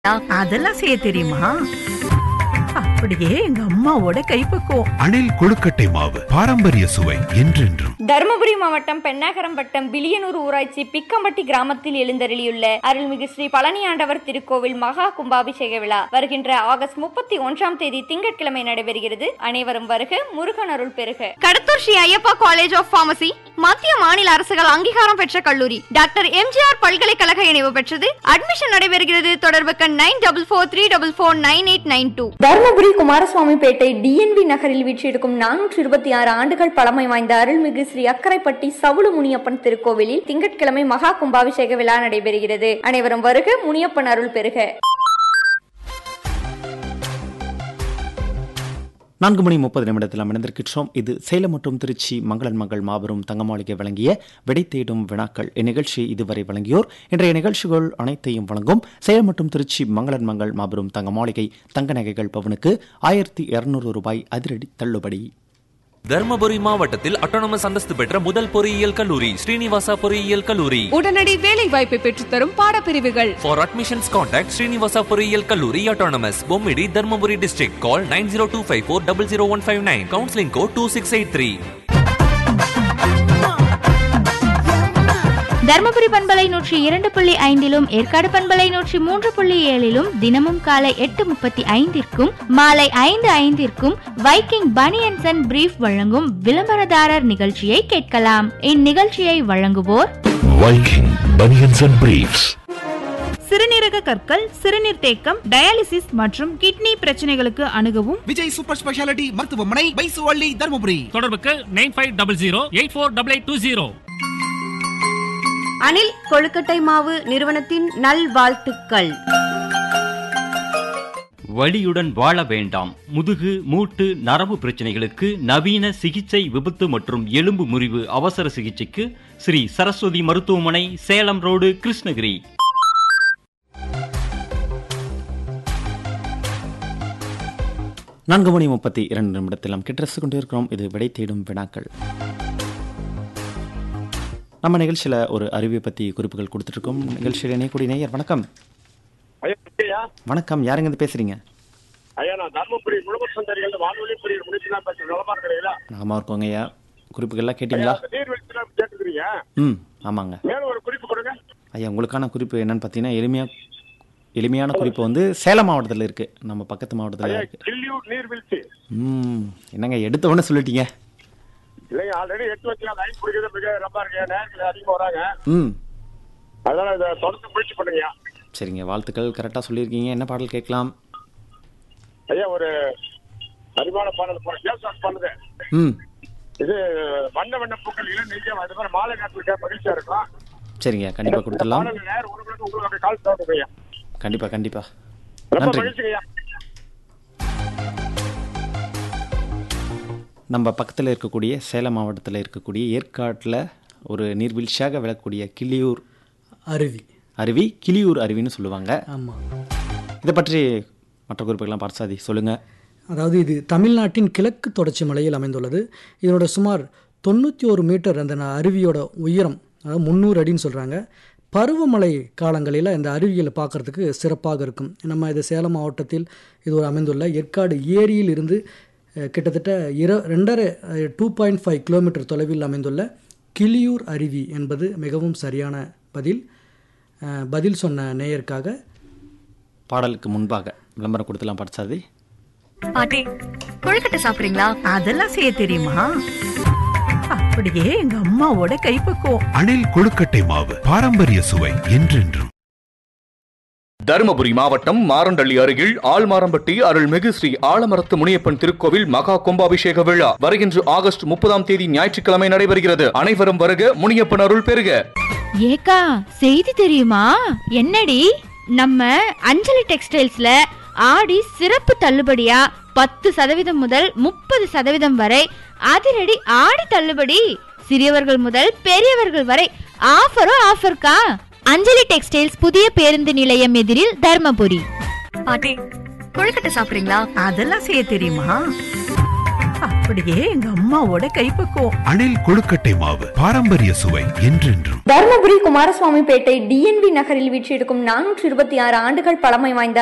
அதெல்லாம் செய்ய தெரியுமா அப்படியே எங்க அம்மாவோட கைப்பக்குவம் அணில் கொழுக்கட்டை மாவு பாரம்பரிய சுவை என்றென்றும் தருமபுரி மாவட்டம் பெண்ணாகரம் வட்டம் பிலியனூர் ஊராட்சி பிக்கம்பட்டி கிராமத்தில் எழுந்தருளியுள்ள அருள்மிகு ஸ்ரீ பழனியாண்டவர் திருக்கோவில் மகா கும்பாபிஷேக விழா வருகின்ற ஆகஸ்ட் முப்பத்தி ஒன்றாம் தேதி திங்கட்கிழமை நடைபெறுகிறது அனைவரும் வருக முருகன் அருள் பெறுக Kadathur Shri Ayyappa college of pharmacy மத்திய மாநில அரசுகள் அங்கீகாரம் பெற்ற கல்லூரி டாக்டர் எம்ஜிஆர் பல்கலைக்கழக இணைவு பெற்றது அட்மிஷன் நடைபெறுகிறது தொடர்புக்கு nine double four three double four nine eight nine two Dharmapuri Kumaraswamy Pettai TNV நகரில் வீற்றிருக்கும் நானூற்றி இருபத்தி ஆறு ஆண்டுகள் பழமை வாய்ந்த அருள்மிகு ஸ்ரீ அக்கரைப்பட்டி சவுளு முனியப்பன் திருக்கோவிலில் திங்கட்கிழமை மகா கும்பாபிஷேக விழா நடைபெறுகிறது அனைவரும் வருக முனியப்பன் அருள் பெறுக நான்கு மணி முப்பது நிமிடத்தில் அமர்ந்திருக்கின்றோம் இது சேலம் மற்றும் திருச்சி மங்களன் மங்கள் மாபெரும் தங்கமாளிகை வழங்கிய விடை தேடும் வினாக்கள் இந்நிகழ்ச்சி இதுவரை வழங்கியோர் இன்றைய நிகழ்ச்சிகள் அனைத்தையும் வழங்கும் சேலம் மற்றும் திருச்சி மங்களன் மங்கள் மாபெரும் தங்கமாளிகை தங்க நகைகள் பவனுக்கு ஆயிரத்தி இருநூறு ரூபாய் அதிரடி தள்ளுபடி தர்மபுரி மாவட்டத்தில் அட்டானமஸ் அந்தஸ்து பெற்ற முதல் பொறியியல் கல்லூரி ஸ்ரீனிவாசா பொறியியல் கல்லூரி உடனடி வேலை வாய்ப்பை பெற்றுத்தரும் பாடப்பிரிவுகள் ஃபார் அட்மிஷன்ஸ் கான்டாக்ட் ஸ்ரீனிவாசா பொறியியல் கல்லூரி autonomous Bommidi Dharmapuri district call nine zero two five four double zero one five nine counselling code two six eight three Dharmapuri பண்பலை நூற்றி இரண்டு புள்ளி ஐந்திலும் ஏற்காடு பண்பலை நூற்றி மூன்று புள்ளி ஏழிலும் தினமும் காலை எட்டு முப்பத்தி ஐந்திற்கும் மாலை ஐந்து ஐந்திற்கும் வைக்கிங் பனியன்சன் அண்ட் பிரீஃப் வழங்கும் விளம்பரதாரர் நிகழ்ச்சியை கேட்கலாம் இந்நிகழ்ச்சியை வழங்குவோர் வைக்கிங் பனியன்ஸ் அண்ட் பிரீஃப்ஸ் சிறுநீரக கற்கள் சிறுநீர் தேக்கம் டயாலிசிஸ் மற்றும் கிட்னி பிரச்சனைகளுக்கு அணுகவும் விஜய் சூப்பர் ஸ்பெஷாலிட்டி மருத்துவமனை பைசுவள்ளி தருமபுரி தொடர்புக்கு nine five double zero eight four double eight two zero Anil கொழுக்கட்டை மாவு நிறுவனத்தின் நல்வாழ்த்துக்கள் வலியுடன் வாழ வேண்டாம் முதுகு மூட்டு நரம்பு பிரச்சனைகளுக்கு நவீன சிகிச்சை விபத்து மற்றும் எலும்பு முறிவு அவசர சிகிச்சைக்கு ஸ்ரீ சரஸ்வதி மருத்துவமனை சேலம் ரோடு கிருஷ்ணகிரி நான்கு மணி முப்பத்தி இரண்டு நிமிடத்தில் நாம் கிட்டரசு கொண்டிருக்கிறோம் இது விடை தேடும் வினாக்கள் நம்ம நிகழ்ச்சியில் ஒரு அறிவியை பற்றி குறிப்புகள் கொடுத்துருக்கோம் நிகழ்ச்சியில் இணையக்கூடிய நேயர் வணக்கம் வணக்கம் யாருங்க இருந்து பேசுறீங்க ஐயா நான் தர்மபுரி முழுவதும் சுந்தரிகள் வானொலி பிரிவு முடிச்சுனா பேசுறேன் நலமா இருக்கிறீங்களா நலமா இருக்கோங்க ஐயா குறிப்புகள்லாம் கேட்டிங்களா நீர்வீழ்ச்சி கேட்டுக்கிறீங்க ம் ஆமாங்க மேலும் ஒரு குறிப்பு கொடுங்க ஐயா உங்களுக்கான குறிப்பு என்னன்னு பார்த்தீங்கன்னா எளிமையாக எளிமையான குறிப்பு வந்து சேலம் மாவட்டத்தில் இருக்கு நம்ம பக்கத்து மாவட்டத்தில் ஐயா இருக்கு கிள்ளியூர் நீர்வீழ்ச்சி ம் என்னங்க எடுத்த உடனே சொல்லிட்டீங்க இல்லைங்க ஆல்ரெடி எட்டு வச்சுக்கலாம் லைன் பிடிக்கிறது மிக ரொம்ப இருக்கு நேரத்தில் அதிகமாக வராங்க ம் அதனால இதை தொடர்ந்து முயற்சி பண்ணுங்க சரிங்க வாழ்த்துக்கள் கரெக்டாக சொல்லியிருக்கீங்க என்ன பாடல் கேட்கலாம் ஐயா ஒரு அறிவான பாடல் போற கேஸ் பண்ணுது ம் இது வண்ண வண்ண பூக்கள் இளம் நெய்யம் அது மாதிரி மாலை நேரத்துக்கு மகிழ்ச்சியா இருக்கும் சரிங்க கண்டிப்பாக கொடுத்துடலாம் பாடல் நேரம் ஒரு மணிக்கு உங்களுக்கு அப்படியே கால் தரணும் ஐயா கண்டிப்பாக கண்டிப்பாக ரொம்ப நன்றி மகிழ்ச்சிங்க ஐயா நம்ம பக்கத்தில் இருக்கக்கூடிய சேலம் மாவட்டத்தில் இருக்கக்கூடிய ஏற்காட்டில் ஒரு நீர்வீழ்ச்சியாக விளக்கக்கூடிய கிளியூர் அருவி அருவி கிளியூர் அருவின்னு சொல்லுவாங்க ஆமாம் இதை பற்றி மற்ற குறிப்புகள்லாம் பார்சாதி சொல்லுங்கள் அதாவது இது தமிழ்நாட்டின் கிழக்கு தொடர்ச்சி மலையில் அமைந்துள்ளது இதனோட சுமார் தொண்ணூற்றி ஒரு மீட்டர் அந்த ந- அருவியோட உயரம் அதாவது முந்நூறு அடின்னு சொல்கிறாங்க பருவமழை காலங்களில் இந்த அருவிகளை பார்க்குறதுக்கு சிறப்பாக இருக்கும் நம்ம இது சேலம் மாவட்டத்தில் இது ஒரு அமைந்துள்ள ஏற்காடு ஏரியில் இருந்து அஹ், கிட்டத்தட்ட இர ரெண்டரை டூ பாயிண்ட் ஃபைவ் கிலோமீட்டர் தொலைவில் அமைந்துள்ள கிளியூர் அருவி என்பது மிகவும் சரியான பதில் அஹ், பதில் சொன்ன நேயருக்காக பாடலுக்கு முன்பாக விளம்பரம் கொடுத்துலாம் பார்சாதி பாட்டி கொழுக்கட்டை சாப்பிடுறீங்களா அதெல்லாம் செய்ய தெரியுமா அப்படியே எங்க அம்மாவோட கைப்பக்குவம் அணில் கொழுக்கட்டை மாவு பாரம்பரிய சுவை என்றென்றும் தருமபுரி மாவட்டம் மாரண்டள்ளி அருகில் ஆழ்மாரம்பட்டி அருள்மிகு ஸ்ரீ ஆலமரத்து முனியப்பன் திருக்கோவில் மகா கும்பாபிஷேக விழா வருகின்ற ஆகஸ்ட் முப்பதாம் தேதி ஞாயிற்றுக்கிழமை நடைபெறுகிறது அனைவரும் வருக முனியப்பன் அருள் பெறுக ஏக்கா செய்தி தெரியுமா என்னடி நம்ம அஞ்சலி டெக்ஸ்டைல்ஸ்ல ஆடி சிறப்பு தள்ளுபடியா பத்து சதவீதம் முதல் முப்பது சதவீதம் வரை அதிரடி ஆடி தள்ளுபடி சிறியவர்கள் முதல் பெரியவர்கள் வரை ஆஃபரும் ஆஃபர்க்கா அஞ்சலி டெக்ஸ்டைல்ஸ் புதிய பேருந்து நிலையம் எதிரில் தர்மபுரி பாட்டி கொழுக்கட்டை சாப்பிடுறீங்களா அதெல்லாம் செய்ய தெரியுமா அப்படி அப்படியே எங்க அம்மாவோட கைப்பக்குவம் அணில் கொழுக்கட்டை மாவு பாரம்பரிய சுவை என்றென்றும் தருமபுரி குமாரசுவாமி பேட்டை டிஎன்வி நகரில் வீற்றிருக்கும் நானூற்றி இருபத்தி ஆறு ஆண்டுகள் பழமை வாய்ந்த